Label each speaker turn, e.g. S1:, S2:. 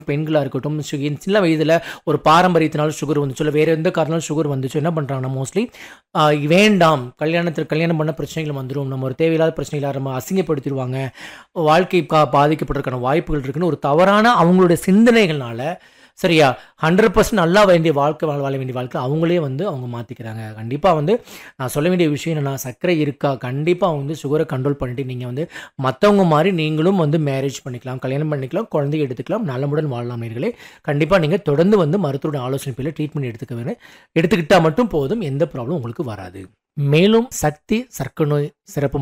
S1: பெண்களாக இருக்கட்டும் சு- சின்ன வயதில் ஒரு பாரம்பரியத்தினால சுகர் வந்துச்சு இல்லை வேறு எந்த காரணம் சுகர் வந்துச்சு என்ன பண்ணுறாங்கன்னா மோஸ்ட்லி வேண்டாம் கல்யாணத்தில் கல்யாணம் பண்ண பிரச்சனைகள் வந்துடும் நம்ம ஒரு தேவையில்லாத பிரச்சனைகளை நம்ம அசிங்கப்படுத்திடுவாங்க வாழ்க்கை கா பாதிக்கப்படுறதுக்கான வாய்ப்புகள் இருக்குன்னு ஒரு தவறான அவங்களுடைய சிந்தனைகள்னால சரியா ஹண்ட்ரட் பர்சன்ட் நல்லா வேண்டிய வாழ்க்கை வாழ வாழ வேண்டிய வாழ்க்கை அவங்களே வந்து அவங்க மாற்றிக்கிறாங்க கண்டிப்பாக வந்து நான் சொல்ல வேண்டிய விஷயம் என்னன்னா சர்க்கரை இருக்கா கண்டிப்பாக வந்து சுகரை கண்ட்ரோல் பண்ணிட்டு நீங்கள் வந்து மற்றவங்க மாதிரி நீங்களும் வந்து மேரேஜ் பண்ணிக்கலாம் கல்யாணம் பண்ணிக்கலாம் குழந்தை எடுத்துக்கலாம் நலமுடன் வாழலாம் நேர்களே கண்டிப்பாக நீங்கள் தொடர்ந்து வந்து மருத்துவரோட ஆலோசனை பேரில் ட்ரீட்மெண்ட் எடுத்துக்க வேணும் எடுத்துக்கிட்டால் மட்டும் போதும் எந்த ப்ராப்ளம் உங்களுக்கு வராது மேலும் சக்தி சர்க்கரை நோய் சிறப்பு